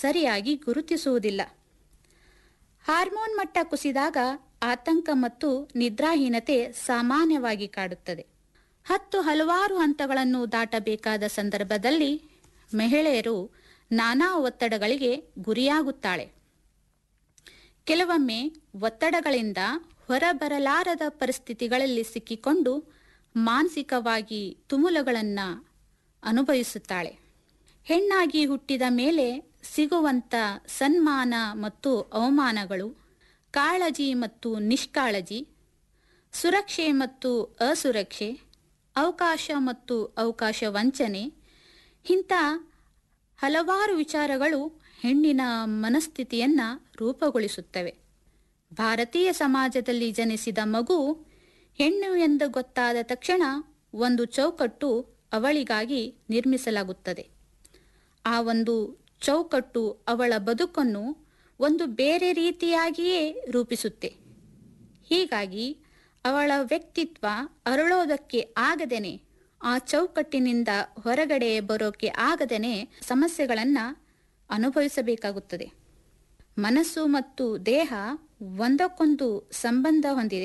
ಸರಿಯಾಗಿ ಗುರುತಿಸುವುದಿಲ್ಲ ಹಾರ್ಮೋನ್ ಮಟ್ಟ ಕುಸಿದಾಗ ಆತಂಕ ಮತ್ತು ನಿದ್ರಾಹೀನತೆ ಸಾಮಾನ್ಯವಾಗಿ ಕಾಡುತ್ತದೆ ಹತ್ತು ಹಲವಾರು ಹಂತಗಳನ್ನು ದಾಟಬೇಕಾದ ಸಂದರ್ಭದಲ್ಲಿ ಮಹಿಳೆಯರು ನಾನಾ ಒತ್ತಡಗಳಿಗೆ ಗುರಿಯಾಗುತ್ತಾಳೆ ಕೆಲವೊಮ್ಮೆ ಒತ್ತಡಗಳಿಂದ ಹೊರಬರಲಾರದ ಪರಿಸ್ಥಿತಿಗಳಲ್ಲಿ ಸಿಕ್ಕಿಕೊಂಡು ಮಾನಸಿಕವಾಗಿ ತುಮುಲಗಳನ್ನು ಅನುಭವಿಸುತ್ತಾಳೆ ಹೆಣ್ಣಾಗಿ ಹುಟ್ಟಿದ ಮೇಲೆ ಸಿಗುವಂಥ ಸನ್ಮಾನ ಮತ್ತು ಅವಮಾನಗಳು ಕಾಳಜಿ ಮತ್ತು ನಿಷ್ಕಾಳಜಿ ಸುರಕ್ಷೆ ಮತ್ತು ಅಸುರಕ್ಷೆ ಅವಕಾಶ ಮತ್ತು ಅವಕಾಶ ವಂಚನೆ ಇಂಥ ಹಲವಾರು ವಿಚಾರಗಳು ಹೆಣ್ಣಿನ ಮನಸ್ಥಿತಿಯನ್ನು ರೂಪುಗೊಳಿಸುತ್ತವೆ ಭಾರತೀಯ ಸಮಾಜದಲ್ಲಿ ಜನಿಸಿದ ಮಗು ಹೆಣ್ಣು ಎಂದು ಗೊತ್ತಾದ ತಕ್ಷಣ ಒಂದು ಚೌಕಟ್ಟು ಅವಳಿಗಾಗಿ ನಿರ್ಮಿಸಲಾಗುತ್ತದೆ ಆ ಒಂದು ಚೌಕಟ್ಟು ಅವಳ ಬದುಕನ್ನು ಒಂದು ಬೇರೆ ರೀತಿಯಾಗಿಯೇ ರೂಪಿಸುತ್ತೆ ಹೀಗಾಗಿ ಅವಳ ವ್ಯಕ್ತಿತ್ವ ಅರಳೋದಕ್ಕೆ ಆಗದೇನೆ ಆ ಚೌಕಟ್ಟಿನಿಂದ ಹೊರಗಡೆ ಬರೋಕೆ ಆಗದೇನೆ ಸಮಸ್ಯೆಗಳನ್ನು ಅನುಭವಿಸಬೇಕಾಗುತ್ತದೆ ಮನಸ್ಸು ಮತ್ತು ದೇಹ ಒಂದಕ್ಕೊಂದು ಸಂಬಂಧ ಹೊಂದಿದೆ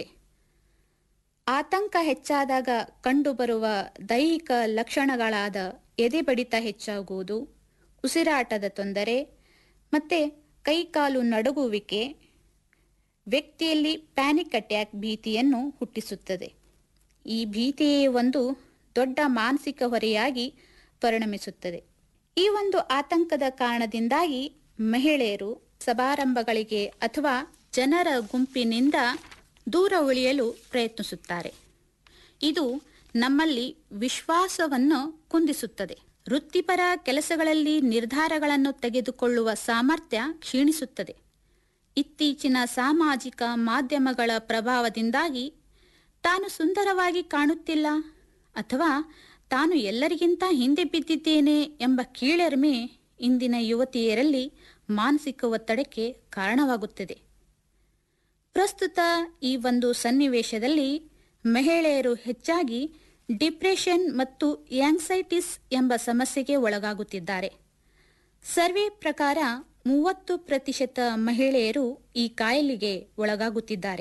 ಆತಂಕ ಹೆಚ್ಚಾದಾಗ ಕಂಡುಬರುವ ದೈಹಿಕ ಲಕ್ಷಣಗಳಾದ ಎದೆ ಬಡಿತ ಹೆಚ್ಚಾಗುವುದು ಉಸಿರಾಟದ ತೊಂದರೆ ಮತ್ತೆ ಕೈಕಾಲು ನಡುಗುವಿಕೆ ವ್ಯಕ್ತಿಯಲ್ಲಿ ಪ್ಯಾನಿಕ್ ಅಟ್ಯಾಕ್ ಭೀತಿಯನ್ನು ಹುಟ್ಟಿಸುತ್ತದೆ ಈ ಭೀತಿಯೇ ಒಂದು ದೊಡ್ಡ ಮಾನಸಿಕ ಹೊರೆಯಾಗಿ ಪರಿಣಮಿಸುತ್ತದೆ ಈ ಒಂದು ಆತಂಕದ ಕಾರಣದಿಂದಾಗಿ ಮಹಿಳೆಯರು ಸಮಾರಂಭಗಳಿಗೆ ಅಥವಾ ಜನರ ಗುಂಪಿನಿಂದ ದೂರ ಉಳಿಯಲು ಪ್ರಯತ್ನಿಸುತ್ತಾರೆ ಇದು ನಮ್ಮಲ್ಲಿ ವಿಶ್ವಾಸವನ್ನು ಕುಂದಿಸುತ್ತದೆ ವೃತ್ತಿಪರ ಕೆಲಸಗಳಲ್ಲಿ ನಿರ್ಧಾರಗಳನ್ನು ತೆಗೆದುಕೊಳ್ಳುವ ಸಾಮರ್ಥ್ಯ ಕ್ಷೀಣಿಸುತ್ತದೆ ಇತ್ತೀಚಿನ ಸಾಮಾಜಿಕ ಮಾಧ್ಯಮಗಳ ಪ್ರಭಾವದಿಂದಾಗಿ ತಾನು ಸುಂದರವಾಗಿ ಕಾಣುತ್ತಿಲ್ಲ ಅಥವಾ ತಾನು ಎಲ್ಲರಿಗಿಂತ ಹಿಂದೆ ಬಿದ್ದಿದ್ದೇನೆ ಎಂಬ ಕೀಳರಿಮೆ ಇಂದಿನ ಯುವತಿಯರಲ್ಲಿ ಮಾನಸಿಕ ಒತ್ತಡಕ್ಕೆ ಕಾರಣವಾಗುತ್ತದೆ ಪ್ರಸ್ತುತ ಈ ಒಂದು ಸನ್ನಿವೇಶದಲ್ಲಿ ಮಹಿಳೆಯರು ಹೆಚ್ಚಾಗಿ ಡಿಪ್ರೆಷನ್ ಮತ್ತು ಆಂಗ್ಸೈಟಿಸ್ ಎಂಬ ಸಮಸ್ಯೆಗೆ ಒಳಗಾಗುತ್ತಿದ್ದಾರೆ ಸರ್ವೆ ಪ್ರಕಾರ ಮೂವತ್ತು ಪ್ರತಿಶತ ಮಹಿಳೆಯರು ಈ ಕಾಯಿಲೆಗೆ ಒಳಗಾಗುತ್ತಿದ್ದಾರೆ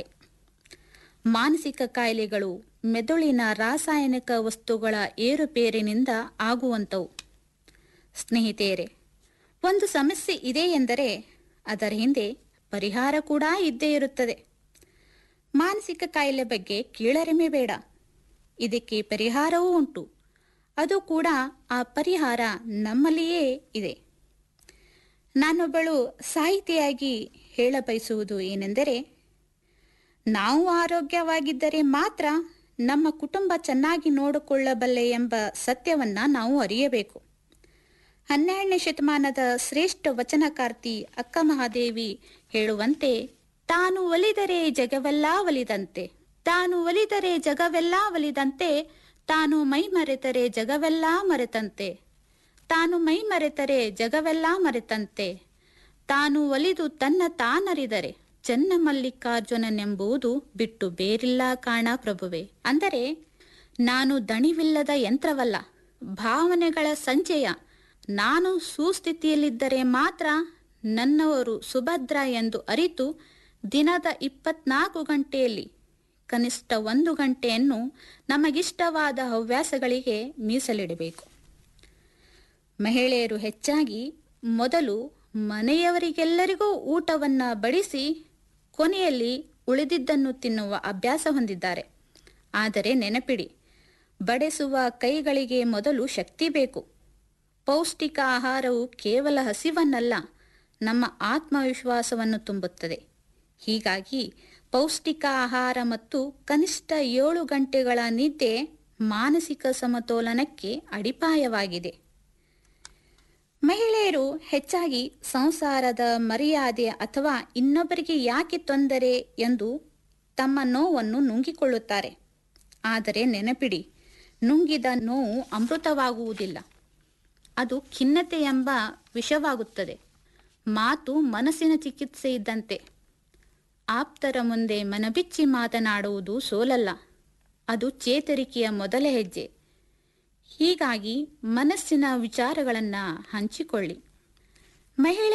ಮಾನಸಿಕ ಕಾಯಿಲೆಗಳು ಮೆದುಳಿನ ರಾಸಾಯನಿಕ ವಸ್ತುಗಳ ಏರುಪೇರಿನಿಂದ ಆಗುವಂಥವು ಸ್ನೇಹಿತೆಯರೇ ಒಂದು ಸಮಸ್ಯೆ ಇದೆ ಎಂದರೆ ಅದರ ಹಿಂದೆ ಪರಿಹಾರ ಕೂಡ ಇದ್ದೇ ಇರುತ್ತದೆ ಮಾನಸಿಕ ಕಾಯಿಲೆ ಬಗ್ಗೆ ಕೀಳರಿಮೆ ಬೇಡ ಇದಕ್ಕೆ ಪರಿಹಾರವೂ ಉಂಟು ಅದು ಕೂಡ ಆ ಪರಿಹಾರ ನಮ್ಮಲ್ಲಿಯೇ ಇದೆ ನಾನೊಬ್ಬಳು ಸಾಹಿತಿಯಾಗಿ ಹೇಳ ಬಯಸುವುದು ಏನೆಂದರೆ ನಾವು ಆರೋಗ್ಯವಾಗಿದ್ದರೆ ಮಾತ್ರ ನಮ್ಮ ಕುಟುಂಬ ಚೆನ್ನಾಗಿ ನೋಡಿಕೊಳ್ಳಬಲ್ಲೆ ಎಂಬ ಸತ್ಯವನ್ನ ನಾವು ಅರಿಯಬೇಕು ಹನ್ನೆರಡನೇ ಶತಮಾನದ ಶ್ರೇಷ್ಠ ವಚನಕಾರ್ತಿ ಅಕ್ಕ ಮಹಾದೇವಿ ಹೇಳುವಂತೆ ತಾನು ಒಲಿದರೆ ಜಗವೆಲ್ಲ ಒಲಿದಂತೆ ತಾನು ಒಲಿದರೆ ಜಗವೆಲ್ಲ ಒಲಿದಂತೆ ತಾನು ಮೈ ಮರೆತರೆ ಜಗವೆಲ್ಲ ಮರೆತಂತೆ ತಾನು ಮೈ ಮರೆತರೆ ಜಗವೆಲ್ಲ ಮರೆತಂತೆ ತಾನು ಒಲಿದು ತನ್ನ ತಾನರಿದರೆ ಚನ್ನ ಮಲ್ಲಿಕಾರ್ಜುನನೆಂಬುದು ಬಿಟ್ಟು ಬೇರಿಲ್ಲ ಕಾಣ ಪ್ರಭುವೆ ಅಂದರೆ ನಾನು ದಣಿವಿಲ್ಲದ ಯಂತ್ರವಲ್ಲ ಭಾವನೆಗಳ ಸಂಚಯ ನಾನು ಸುಸ್ಥಿತಿಯಲ್ಲಿದ್ದರೆ ಮಾತ್ರ ನನ್ನವರು ಸುಭದ್ರ ಎಂದು ಅರಿತು ದಿನದ ಇಪ್ಪತ್ನಾಲ್ಕು ಗಂಟೆಯಲ್ಲಿ ಕನಿಷ್ಠ ಒಂದು ಗಂಟೆಯನ್ನು ನಮಗಿಷ್ಟವಾದ ಹವ್ಯಾಸಗಳಿಗೆ ಮೀಸಲಿಡಬೇಕು ಮಹಿಳೆಯರು ಹೆಚ್ಚಾಗಿ ಮೊದಲು ಮನೆಯವರಿಗೆಲ್ಲರಿಗೂ ಊಟವನ್ನ ಬಡಿಸಿ ಕೊನೆಯಲ್ಲಿ ಉಳಿದಿದ್ದನ್ನು ತಿನ್ನುವ ಅಭ್ಯಾಸ ಹೊಂದಿದ್ದಾರೆ ಆದರೆ ನೆನಪಿಡಿ ಬಡಿಸುವ ಕೈಗಳಿಗೆ ಮೊದಲು ಶಕ್ತಿ ಬೇಕು ಪೌಷ್ಟಿಕ ಆಹಾರವು ಕೇವಲ ಹಸಿವನ್ನಲ್ಲ ನಮ್ಮ ಆತ್ಮವಿಶ್ವಾಸವನ್ನು ತುಂಬುತ್ತದೆ ಹೀಗಾಗಿ ಪೌಷ್ಟಿಕ ಆಹಾರ ಮತ್ತು ಕನಿಷ್ಠ ಏಳು ಗಂಟೆಗಳ ನಿದ್ದೆ ಮಾನಸಿಕ ಸಮತೋಲನಕ್ಕೆ ಅಡಿಪಾಯವಾಗಿದೆ ಮಹಿಳೆಯರು ಹೆಚ್ಚಾಗಿ ಸಂಸಾರದ ಮರ್ಯಾದೆ ಅಥವಾ ಇನ್ನೊಬ್ಬರಿಗೆ ಯಾಕೆ ತೊಂದರೆ ಎಂದು ತಮ್ಮ ನೋವನ್ನು ನುಂಗಿಕೊಳ್ಳುತ್ತಾರೆ ಆದರೆ ನೆನಪಿಡಿ ನುಂಗಿದ ನೋವು ಅಮೃತವಾಗುವುದಿಲ್ಲ ಅದು ಖಿನ್ನತೆ ಎಂಬ ವಿಷವಾಗುತ್ತದೆ ಮಾತು ಮನಸ್ಸಿನ ಚಿಕಿತ್ಸೆ ಇದ್ದಂತೆ ಆಪ್ತರ ಮುಂದೆ ಮನಬಿಚ್ಚಿ ಮಾತನಾಡುವುದು ಸೋಲಲ್ಲ ಅದು ಚೇತರಿಕೆಯ ಮೊದಲ ಹೆಜ್ಜೆ ಹೀಗಾಗಿ ಮನಸ್ಸಿನ ವಿಚಾರಗಳನ್ನು ಹಂಚಿಕೊಳ್ಳಿ ಮಹಿಳೆ